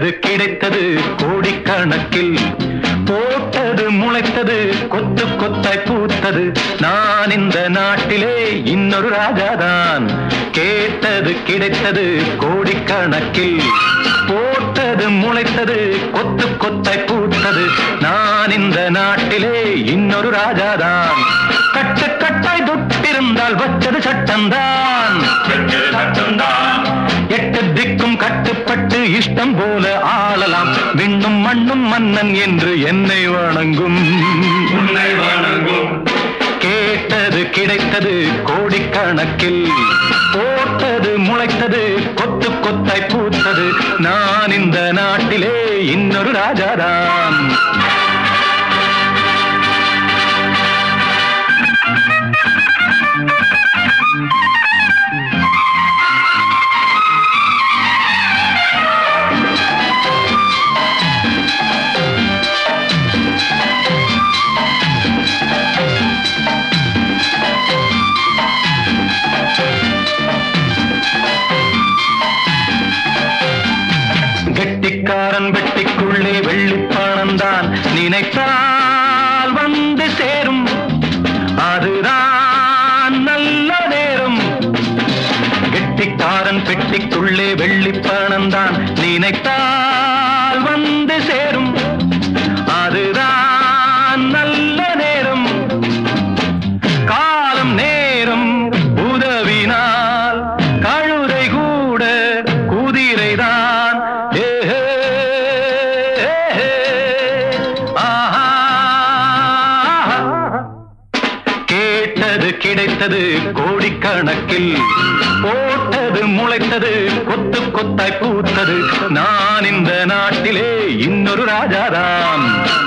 கேட்டது கிடைத்தது கோடிக்கணக்கில் போட்டது முளைத்தது கொத்து கொத்தாய் பூத்தது நான் இந்த நாட்டிலே இன்னொரு ராஜாதான் கேட்டது கிடைத்தது கோடிக்கணக்கில் போட்டது முளைத்தது கொத்து கொத்தாய் பூத்தது நான் இந்த நாட்டிலே இன்னொரு ராஜாதான் கட்டு கட்டாய் தொட்டிருந்தால் வச்சது சட்டம்தான் எட்டு திக்கும் கட்டுப்பட்டு இஷ்டம் போல ஆளலாம் விண்ணும் மண்ணும் மன்னன் என்று என்னை வணங்கும் உன்னை வணங்கும் கேட்டது கிடைத்தது கோடிக்கணக்கில் போட்டது முளைத்தது கொத்து கொத்தாய் பூத்தது நான் இந்த நாட்டிலே இன்னொரு ராஜாதான் கெட்டிக்காரன் வெட்டிக்குள்ளே வெள்ளிப்பணம்தான் நினைத்தால் வந்து சேரும் அதுதான் நல்ல நேரம் கெட்டிக்காரன் பெட்டிக்குள்ளே வெள்ளிப்பணம்தான் நினைத்தால் வந்து சேரும் அதுதான் நல்ல நேரம் காலம் நேரம் உதவினால் கழுதை கூட குதிரைதான் ஏஹே, ஏஹே, ஆஹா. கேட்டது கிடைத்தது கோடிக்கணக்கில் போட்டது முளைத்தது கொத்து கொத்தாய் பூத்தது நான் இந்த நாட்டிலே இன்னொரு ராஜாதான்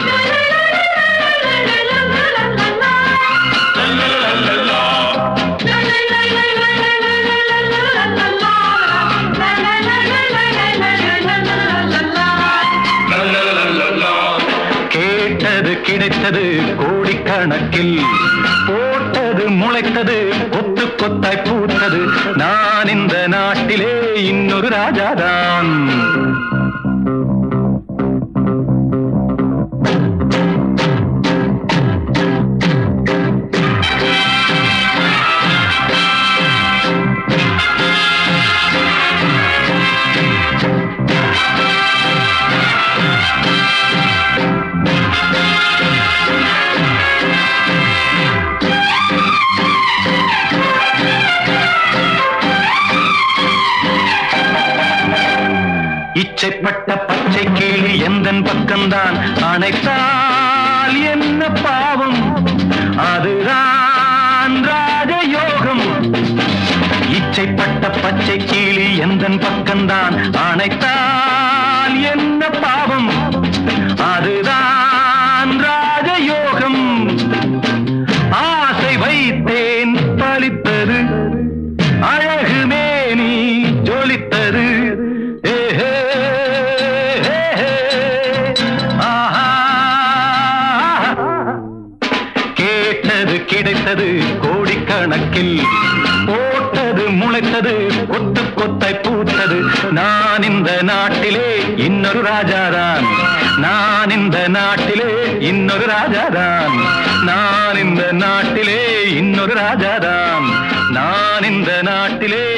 லல்லல்லல்லா. கேட்டது கிடைத்தது கோடிக்கணக்கில் போட்டது முளைத்தது கொத்து கொத்தாய் பூத்தது நான் இந்த நாட்டிலே இன்னொரு ராஜாதான் இச்சைப்பட்ட பச்சை கிளி எந்தன் பக்கம்தான் அணைத்தால் என்ன பாவம் அதுதான் ராஜயோகம் இச்சைப்பட்ட பச்சை கிளி எந்தன் பக்கம்தான் அணைத்தால் என்ன பாவம் அதுதான் ராஜயோகம் ஆசை வைத்தேன் பலித்தது அழகு மேனி ஜொலித்தது ஏஹே, ஏஹே, ஆஹா. கேட்டது கிடைத்தது கோடிக்கணக்கில் போட்டது முளைத்தது கொத்து கொத்தாய் பூத்தது நான் இந்த நாட்டிலே இன்னொரு ராஜாதான் நான் இந்த நாட்டிலே இன்னொரு ராஜாதான் நான் இந்த நாட்டிலே இன்னொரு ராஜாதான் நான் இந்த நாட்டிலே